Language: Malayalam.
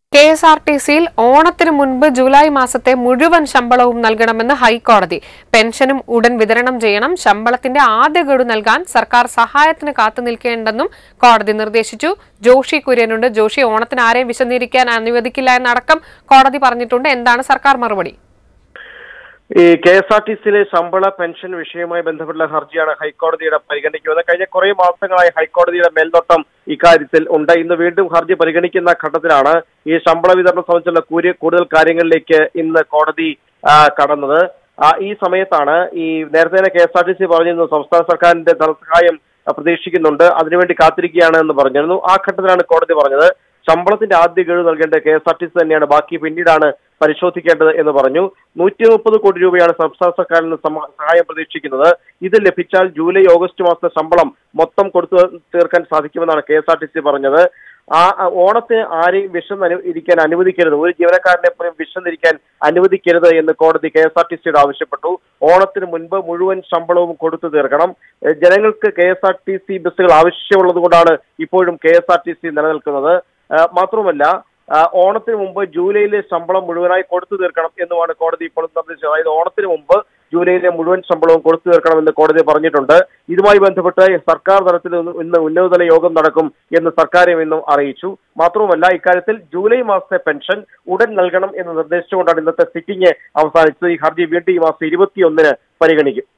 കെ എസ് ആർ ടി സിയിൽ ഓണത്തിന് മുൻപ് ജൂലൈ മാസത്തെ മുഴുവൻ ശമ്പളവും നൽകണമെന്ന് ഹൈക്കോടതി പെൻഷനും ഉടൻ വിതരണം ചെയ്യണം ശമ്പളത്തിന്റെ ആദ്യ ഗഡു നൽകാൻ സർക്കാർ സഹായത്തിന് കാത്തു നിൽക്കേണ്ടെന്നും കോടതി നിർദ്ദേശിച്ചു ജോഷി കുര്യനുണ്ട് ജോഷി ഓണത്തിന് ആരെയും വിശദീകരിക്കാൻ അനുവദിക്കില്ല എന്നടക്കം കോടതി പറഞ്ഞിട്ടുണ്ട് എന്താണ് സർക്കാർ മറുപടി ഈ കെ എസ് ആർ ടി സിയിലെ ശമ്പള പെൻഷൻ വിഷയവുമായി ബന്ധപ്പെട്ടുള്ള ഹർജിയാണ് ഹൈക്കോടതിയുടെ പരിഗണിക്കുന്നത് കഴിഞ്ഞ കുറേ മാസങ്ങളായി ഹൈക്കോടതിയുടെ മേൽനോട്ടം ഇക്കാര്യത്തിൽ ഉണ്ട് ഇന്ന് വീണ്ടും ഹർജി പരിഗണിക്കുന്ന ഘട്ടത്തിലാണ് ഈ ശമ്പള വിതരണം സംബന്ധിച്ചുള്ള കൂരി- കൂടുതൽ കാര്യങ്ങളിലേക്ക് ഇന്ന് കോടതി ആ, കടന്നത് ആ, ഈ സമയത്താണ് ഈ നേരത്തെ തന്നെ K S R T C പറഞ്ഞിരുന്നു സംസ്ഥാന സർക്കാരിന്റെ ധനസഹായം ആ, പ്രതീക്ഷിക്കുന്നുണ്ട് അതിനുവേണ്ടി കാത്തിരിക്കുകയാണ് എന്ന് പറഞ്ഞിരുന്നു ആ ഘട്ടത്തിലാണ് കോടതി പറഞ്ഞത് ശമ്പളത്തിന്റെ ആദ്യ ഗഡു നൽകേണ്ട K S R T C തന്നെയാണ് ബാക്കി പിന്നീടാണ് പരിശോധിക്കേണ്ടത് എന്ന് പറഞ്ഞു നൂറ്റി മുപ്പത് കോടി രൂപയാണ് സംസ്ഥാന സർക്കാരിൽ നിന്ന് സമ- സഹായം പ്രതീക്ഷിക്കുന്നത് ഇത് ലഭിച്ചാൽ ജൂലൈ ഓഗസ്റ്റ് മാസത്തെ ശമ്പളം മൊത്തം കൊടുത്തു തീർക്കാൻ സാധിക്കുമെന്നാണ് K S R T C പറഞ്ഞത് ആ ആ, ഓണത്തിന് ആരെയും വിഷം അനു ഇരിക്കാൻ അനുവദിക്കരുത് ഒരു ജീവനക്കാരനെ പോലും വിശന്നിരിക്കാൻ അനുവദിക്കരുത് എന്ന് കോടതി കെ എസ് ആർ ടി സിയോട് ആവശ്യപ്പെട്ടു ഓണത്തിന് മുൻപ് മുഴുവൻ ശമ്പളവും കൊടുത്തു തീർക്കണം ഏഹ് ജനങ്ങൾക്ക് K S R T C ബസ്സുകൾ ആവശ്യമുള്ളത് കൊണ്ടാണ് ഇപ്പോഴും K S R T C നിലനിൽക്കുന്നത് ഏഹ് മാത്രമല്ല ആ, ഓണത്തിന് മുമ്പ് ജൂലൈയിലെ ശമ്പളം മുഴുവനായി കൊടുത്തു തീർക്കണം എന്നുമാണ് കോടതി ഇപ്പോൾ നിർദ്ദേശിച്ചത് അതായത് ഓണത്തിന് മുമ്പ് ജൂലൈയിലെ മുഴുവൻ ശമ്പളവും കൊടുത്തു തീർക്കണമെന്ന് കോടതി പറഞ്ഞിട്ടുണ്ട് ഇതുമായി ബന്ധപ്പെട്ട് സർക്കാർ തലത്തിൽ ഇന്ന് ഇന്ന് ഉന്നതതല യോഗം നടക്കും എന്ന് സർക്കാരും ഇന്നും അറിയിച്ചു മാത്രവുമല്ല ഇക്കാര്യത്തിൽ ജൂലൈ മാസത്തെ പെൻഷൻ ഉടൻ നൽകണം എന്ന് നിർദ്ദേശിച്ചുകൊണ്ടാണ് ഇന്നത്തെ സിറ്റിംഗ് അവസാനിച്ചത് ഈ ഹർജി വീണ്ടും ഈ മാസം ഇരുപത്തിയൊന്നിന് പരിഗണിക്കും